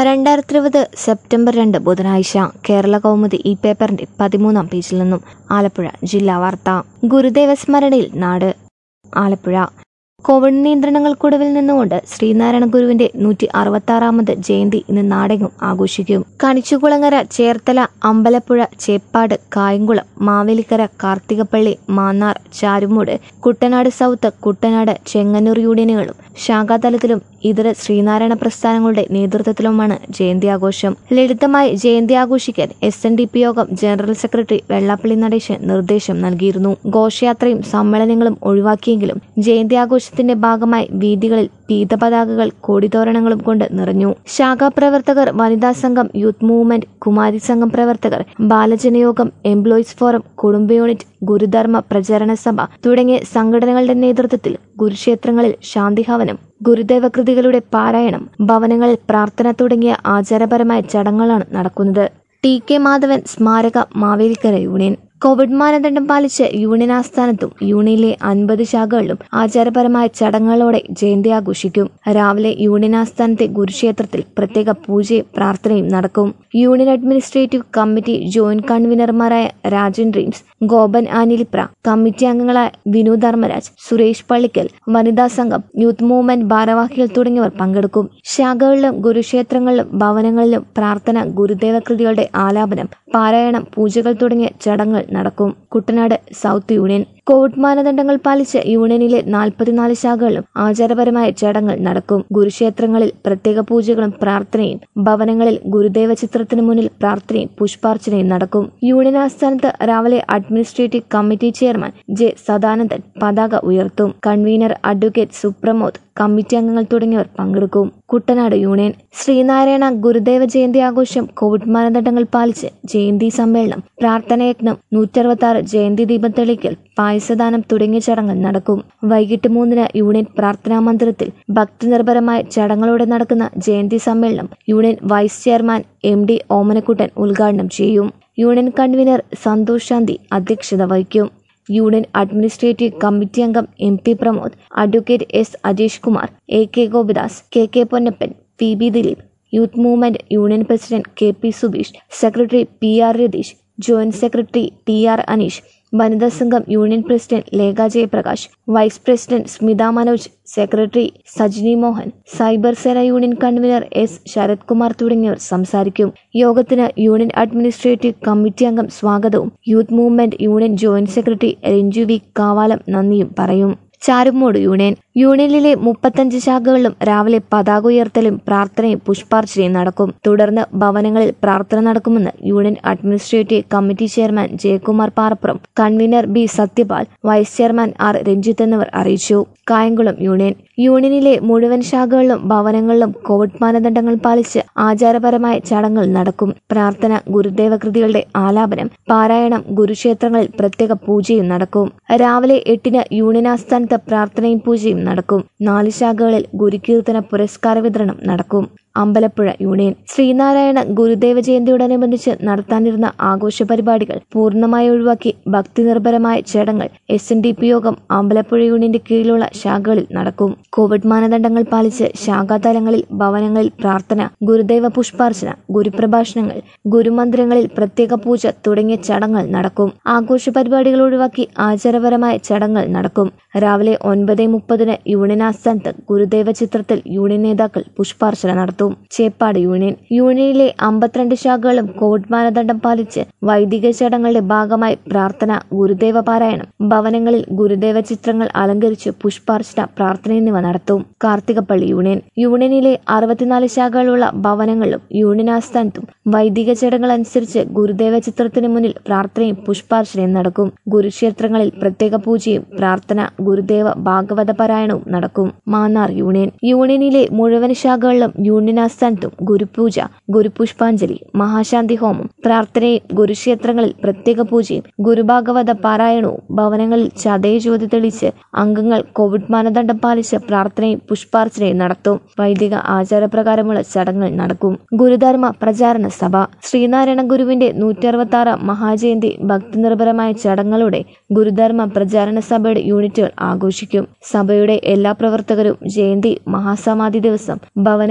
രണ്ടായിരത്തി ഇരുപത് സെപ്റ്റംബർ രണ്ട് ബുധനാഴ്ച കേരള കൗമുദി ഈ പേപ്പറിന്റെ പതിമൂന്നാം പേജിൽ നിന്നും ആലപ്പുഴ ജില്ലാ വാർത്ത ഗുരുദേവ സ്മരണയിൽ നാട് ആലപ്പുഴ കോവിഡ് നിയന്ത്രണങ്ങൾക്കൊടുവിൽ നിന്നുകൊണ്ട് ശ്രീനാരായണ ഗുരുവിന്റെ നൂറ്റി അറുപത്തി ആറാമത് ജയന്തി ഇന്ന് നാടെങ്ങും ആഘോഷിക്കും കണിച്ചുകുളങ്ങര ചേർത്തല അമ്പലപ്പുഴ ചേപ്പാട് കായംകുളം മാവേലിക്കര കാർത്തികപ്പള്ളി മാന്നാർ ചാരുമൂട് കുട്ടനാട് സൗത്ത് കുട്ടനാട് ചെങ്ങന്നൂർ യൂണിയനുകളും ശാഖാതലത്തിലും ഇതര ശ്രീനാരായണ പ്രസ്ഥാനങ്ങളുടെ നേതൃത്വത്തിലുമാണ് ജയന്തി ആഘോഷം ലളിതമായി ജയന്തി ആഘോഷിക്കാൻ എസ് എൻ ഡി പി യോഗം ജനറൽ സെക്രട്ടറി വെള്ളാപ്പള്ളി നടേശൻ നിർദ്ദേശം നൽകിയിരുന്നു ഘോഷയാത്രയും സമ്മേളനങ്ങളും ഒഴിവാക്കിയെങ്കിലും ജയന്തി ആഘോഷത്തിന്റെ ഭാഗമായി വീതികളിൽ പീതപതാകകൾ കൊടിതോരണങ്ങളും കൊണ്ട് നിറഞ്ഞു ശാഖാപ്രവർത്തകർ വനിതാ സംഘം യൂത്ത് മൂവ്മെന്റ് കുമാരി സംഘം പ്രവർത്തകർ ബാലജനയോഗം എംപ്ലോയീസ് ഫോറം കുടുംബ യൂണിറ്റ് ഗുരുധർമ്മ പ്രചരണ സഭ തുടങ്ങിയ സംഘടനകളുടെ നേതൃത്വത്തിൽ കുരുക്ഷേത്രങ്ങളിൽ ശാന്തിഹവനം ഗുരുദേവ കൃതികളുടെ പാരായണം ഭവനങ്ങളിൽ പ്രാർത്ഥന തുടങ്ങിയ ആചാരപരമായ ചടങ്ങുകളാണ് നടക്കുന്നത് ടി കെ മാധവൻ സ്മാരക മാവേലിക്കര യൂണിയൻ കോവിഡ് മാനദണ്ഡം പാലിച്ച് യൂണിയൻ ആസ്ഥാനത്തും യൂണിയനിലെ അൻപത് ശാഖകളിലും ആചാരപരമായ ചടങ്ങുകളോടെ ജയന്തി ആഘോഷിക്കും രാവിലെ യൂണിയൻ ആസ്ഥാനത്തെ ഗുരുക്ഷേത്രത്തിൽ പ്രത്യേക പൂജയും പ്രാർത്ഥനയും നടക്കും യൂണിയൻ അഡ്മിനിസ്ട്രേറ്റീവ് കമ്മിറ്റി ജോയിന്റ് കൺവീനർമാരായ രാജൻ ഡ്രീംസ് ഗോപൻ ആനിലിപ്ര കമ്മിറ്റി അംഗങ്ങളായ വിനു ധർമ്മരാജ് സുരേഷ് പള്ളിക്കൽ വനിതാ സംഘം യൂത്ത് മൂവ്മെന്റ് ഭാരവാഹികൾ തുടങ്ങിയവർ പങ്കെടുക്കും ശാഖകളിലും ഗുരുക്ഷേത്രങ്ങളിലും ഭവനങ്ങളിലും പ്രാർത്ഥന ഗുരുദേവ കൃതികളുടെ ആലാപനം പാരായണം പൂജകൾ തുടങ്ങിയ ചടങ്ങുകൾ നടക്കും കുട്ടനാട് സൗത്ത് യൂണിയൻ കോവിഡ് മാനദണ്ഡങ്ങൾ പാലിച്ച് യൂണിയനിലെ നാൽപ്പത്തിനാല് ശാഖകളിലും ആചാരപരമായ ചടങ്ങുകൾ നടക്കും ഗുരുക്ഷേത്രങ്ങളിൽ പ്രത്യേക പൂജകളും പ്രാർത്ഥനയും ഭവനങ്ങളിൽ ഗുരുദേവ ചിത്രത്തിന് മുന്നിൽ പ്രാർത്ഥനയും പുഷ്പാർച്ചനയും നടക്കും യൂണിയൻ ആസ്ഥാനത്ത് രാവിലെ administrative committee chairman J Sadanandan പതാക ഉയർത്തും കൺവീനർ അഡ്വക്കേറ്റ് സുപ്രമോദ് കമ്മിറ്റി അംഗങ്ങൾ തുടങ്ങിയവർ പങ്കെടുക്കും കുട്ടനാട് യൂണിയൻ ശ്രീനാരായണ ഗുരുദേവ ജയന്തി ആഘോഷം കോവിഡ് മാനദണ്ഡങ്ങൾ പാലിച്ച് ജയന്തി സമ്മേളനം പ്രാർത്ഥനയജ്ഞം നൂറ്ററുപത്തി ആറ് ജയന്തി ദീപം തെളിക്കൽ പായസദാനം തുടങ്ങിയ ചടങ്ങുകൾ നടക്കും വൈകിട്ട് മൂന്നിന് യൂണിയൻ പ്രാർത്ഥനാ മന്ദിരത്തിൽ ഭക്തിനിർഭരമായ ചടങ്ങുകളോടെ നടക്കുന്ന ജയന്തി സമ്മേളനം union vice chairman M D Omanakuttan ഉദ്ഘാടനം ചെയ്യും യൂണിയൻ കൺവീനർ സന്തോഷ് ശാന്തി അധ്യക്ഷത വഹിക്കും യൂണിയൻ അഡ്മിനിസ്ട്രേറ്റീവ് കമ്മിറ്റി അംഗം M P Pramod advocate S Ajesh Kumar A K Gopidas K K Ponnappan P B Dileep youth movement union president K P Subeesh secretary P R Ratheesh joint secretary T R Aneesh വനിതാ സംഘം union president Lekha Jayaprakash vice president Smitha Manoj secretary Sajini Mohan cyber സേന union convener S Sarath Kumar തുടങ്ങിയവർ സംസാരിക്കും യോഗത്തിന് union administrative committee അംഗം സ്വാഗതവും youth movement union joint secretary Ranju V Kavalam നന്ദിയും പറയും ചാരുമൂട് യൂണിയൻ യൂണിയനിലെ മുപ്പത്തഞ്ച് ശാഖകളിലും രാവിലെ പതാക ഉയർത്തലും പ്രാർത്ഥനയും പുഷ്പാർച്ചനയും നടക്കും തുടർന്ന് ഭവനങ്ങളിൽ പ്രാർത്ഥന നടക്കുമെന്ന് union administrative committee chairman Jayakumar Parappuram convener B Sathyapal vice chairman R Ranjith എന്നിവർ അറിയിച്ചു കായംകുളം യൂണിയൻ യൂണിയനിലെ മുഴുവൻ ശാഖകളിലും ഭവനങ്ങളിലും കോവിഡ് മാനദണ്ഡങ്ങൾ പാലിച്ച് ആചാരപരമായ ചടങ്ങുകൾ നടക്കും പ്രാർത്ഥന ഗുരുദേവ കൃതികളുടെ ആലാപനം പാരായണം ഗുരുക്ഷേത്രങ്ങളിൽ പ്രത്യേക പൂജയും നടക്കും രാവിലെ എട്ടിന് യൂണിയൻ ആസ്ഥാനത്ത് പ്രാർത്ഥനയും പൂജയും നടക്കും നാല് ശാഖകളിൽ ഗുരുകീർത്തന പുരസ്കാര വിതരണം നടക്കും അമ്പലപ്പുഴ യൂണിയൻ ശ്രീനാരായണ ഗുരുദേവ ജയന്തിയോടനുബന്ധിച്ച് നടത്താനിരുന്ന ആഘോഷ പരിപാടികൾ പൂർണ്ണമായി ഒഴിവാക്കി ഭക്തിനിർഭരമായ ചടങ്ങുകൾ എസ് എൻ ഡി പി യോഗം അമ്പലപ്പുഴ യൂണിയന്റെ കീഴിലുള്ള ശാഖകളിൽ നടക്കും കോവിഡ് മാനദണ്ഡങ്ങൾ പാലിച്ച് ശാഖാതലങ്ങളിൽ ഭവനങ്ങളിൽ പ്രാർത്ഥന ഗുരുദേവ പുഷ്പാർച്ചന ഗുരുപ്രഭാഷണങ്ങൾ ഗുരുമന്ദിരങ്ങളിൽ പ്രത്യേക പൂജ തുടങ്ങിയ ചടങ്ങുകൾ നടക്കും ആഘോഷ പരിപാടികൾ ഒഴിവാക്കി ആചാരപരമായ ചടങ്ങുകൾ നടക്കും രാവിലെ ഒൻപത് മുപ്പതിന് യൂണിയൻ ആസ്ഥാനത്ത് ഗുരുദേവ ചിത്രത്തിൽ യൂണിയൻ നേതാക്കൾ പുഷ്പാർച്ചന നടത്തും ചേപ്പാട് യൂണിയൻ യൂണിയനിലെ അമ്പത്തിരണ്ട് ശാഖകളും കോവിഡ് മാനദണ്ഡം പാലിച്ച് വൈദിക ചടങ്ങുകളുടെ ഭാഗമായി പ്രാർത്ഥന ഗുരുദേവ പാരായണം ഭവനങ്ങളിൽ ഗുരുദേവ ചിത്രങ്ങൾ അലങ്കരിച്ച് പുഷ്പാർച്ചന പ്രാർത്ഥന എന്നിവ നടത്തും കാർത്തികപ്പള്ളി യൂണിയൻ യൂണിയനിലെ അറുപത്തിനാല് ശാഖകളുള്ള ഭവനങ്ങളിലും യൂണിയൻ ആസ്ഥാനത്തും വൈദിക ചടങ്ങുകൾ അനുസരിച്ച് ഗുരുദേവ ചിത്രത്തിന് മുന്നിൽ പ്രാർത്ഥനയും പുഷ്പാർച്ചനയും നടക്കും ഗുരുക്ഷേത്രങ്ങളിൽ പ്രത്യേക പൂജയും പ്രാർത്ഥന ഗുരുദേവ ഭാഗവത പാരായണവും നടക്കും മാന്നാർ യൂണിയൻ യൂണിയനിലെ മുഴുവൻ ശാഖകളിലും യൂണിയൻ ആസ്ഥാനത്തും ഗുരുപൂജ ഗുരുപുഷ്പാഞ്ജലി മഹാശാന്തി ഹോമം പ്രാർത്ഥനയും ഗുരുക്ഷേത്രങ്ങളിൽ പ്രത്യേക പൂജയും ഗുരുഭാഗവത പാരായണവും ഭവനങ്ങളിൽ ചതയ ജ്യോതി തെളിച്ച് അംഗങ്ങൾ കോവിഡ് മാനദണ്ഡം പാലിച്ച് പ്രാർത്ഥനയും പുഷ്പാർച്ചനയും നടത്തും വൈദിക ആചാരപ്രകാരമുള്ള ചടങ്ങുകൾ നടക്കും ഗുരുധർമ്മ പ്രചാരണ സഭ ശ്രീനാരായണ ഗുരുവിന്റെ നൂറ്റി അറുപത്തി ആറ് മഹാജയന്തി ഭക്തിനിർഭരമായ ചടങ്ങുകളുടെ ഗുരുധർമ്മ പ്രചാരണ സഭയുടെ യൂണിറ്റുകൾ ആഘോഷിക്കും സഭയുടെ എല്ലാ പ്രവർത്തകരും ജയന്തി മഹാസമാധി ദിവസം ഭവനങ്ങളിൽ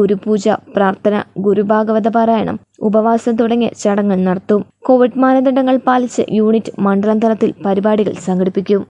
ഗുരുപൂജ പ്രാർത്ഥന ഗുരുഭാഗവത പാരായണം ഉപവാസം തുടങ്ങിയ ചടങ്ങുകൾ നടത്തും കോവിഡ് മാനദണ്ഡങ്ങൾ പാലിച്ച് യൂണിറ്റ് മണ്ഡലം തലത്തിൽ പരിപാടികൾ സംഘടിപ്പിക്കും